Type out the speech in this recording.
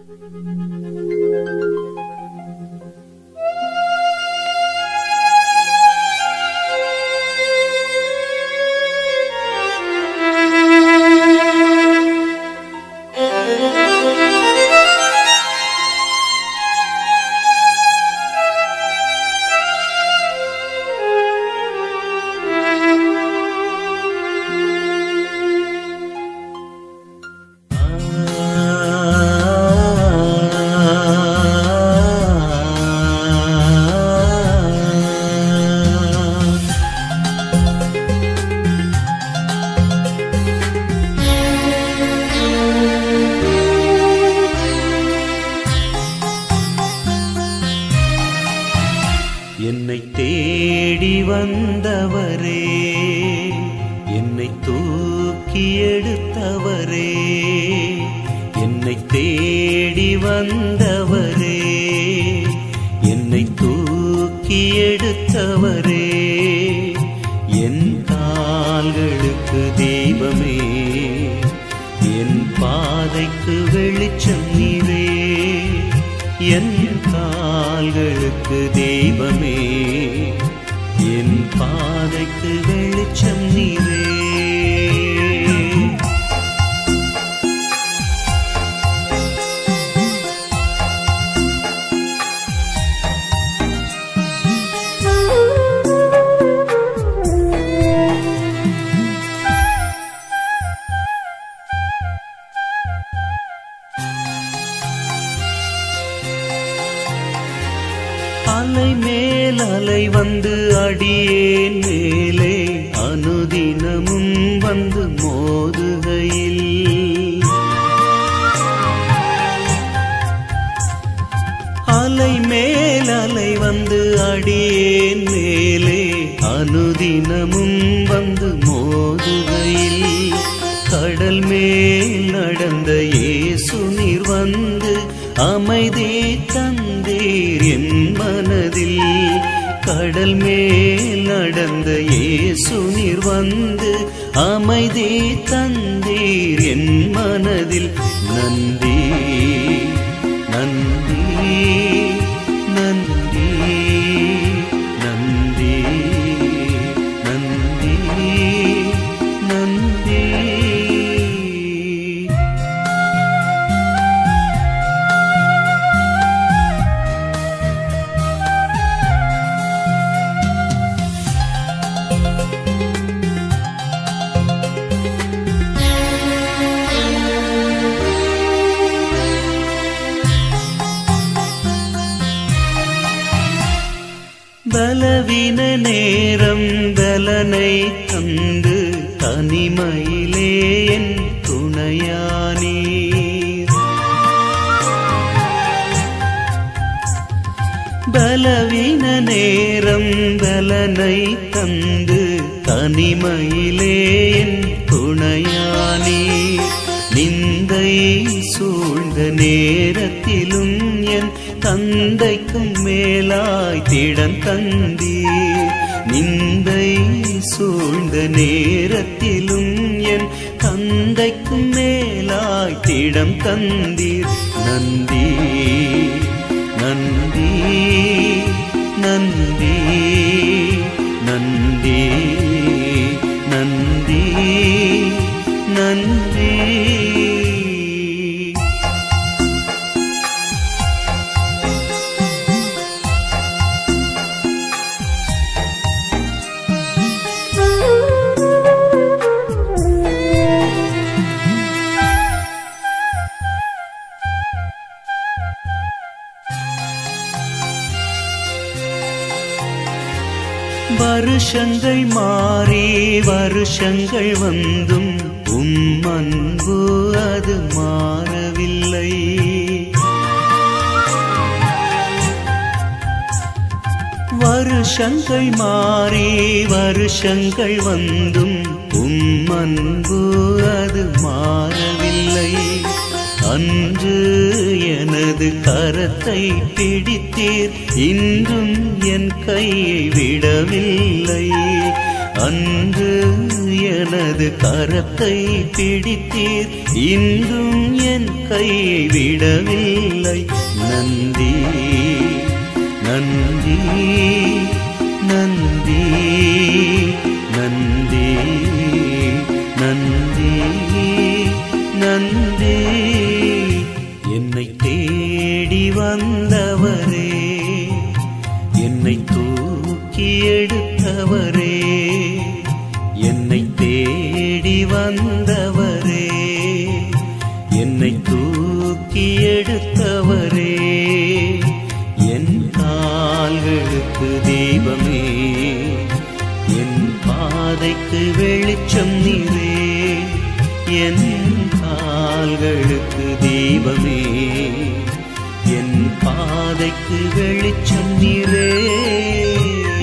என்னை தேடி வந்தவரே என்னை தூக்கி எடுத்தவரே என்னை தேடி வந்தவரே என்னை தூக்கி எடுத்தவரே என் கால்களுக்கு தெய்வமே என் பாதைக்கு வெளிச்சம் நீரே என் கால்களுக்கு தெய்வமே என் பாதைக்கு வெளிச்சம் நீரே அலை மேல் அலை வந்து அடியேன் மேலே அனுதினமும் வந்து மோதுகையில் அலை மேல் அலை வந்து அடியேன் மேலே அனுதினமும் வந்து மோதுகையில் கடல் மேல் நடந்த இயேசு நீர் வந்து அமைதி தந்தீர் என் மனதில் கடல் மேல் நடந்த இயேசு நீர் வந்து அமைதி தந்தீர் என் மனதில் நன்றி நன்றி நன்றி நன்றி நன்றி நன்றி பலவீன நேரம் பலனை தந்து தனிமையிலே என் துணையானீர் பலவீன நேரம் பலனை தந்து தனிமையிலே என் துணையானீர் நிந்தை சூழ்ந்த நேரத்திலும் என் தந்தைக்கும் மேலாய் திடன் தந்தீர் நிந்தை சூழ்ந்த நேரத்திலும் என் தந்தைக்கும் மேலாய் திடம் தந்தீர் நந்தி நந்தி நந்தி நந்தி நந்தி நந்தி வருஷங்கள் மாறி வருஷங்கள் வந்தும் உம் அன்பு அது மாறவில்லை வருஷங்கள் மாறி வருஷங்கள் வந்தும் உம் அன்பு அது மாறவில்லை அன்று எனது கரத்தை பிடித்தீர் இன்றும் என் கையை விடவில்லை அன்று எனது கரத்தை பிடித்தீர் இன்றும் என் கையை விடவில்லை நந்தி நந்தி நந்தி நந்தி நந்தி நந்தி என்னை தேடி வந்தவரே என்னை தூக்கி எடுத்தவரே என்னை தேடி வந்தவரே என்னை தூக்கி எடுத்தவரே என் கால்களுக்கு தீபமே என் பாதைக்கு வெளிச்சம் நீரே என் கால்களுக்கு தீபமே என் பாதைக்கு வெளிச்சம் நீரே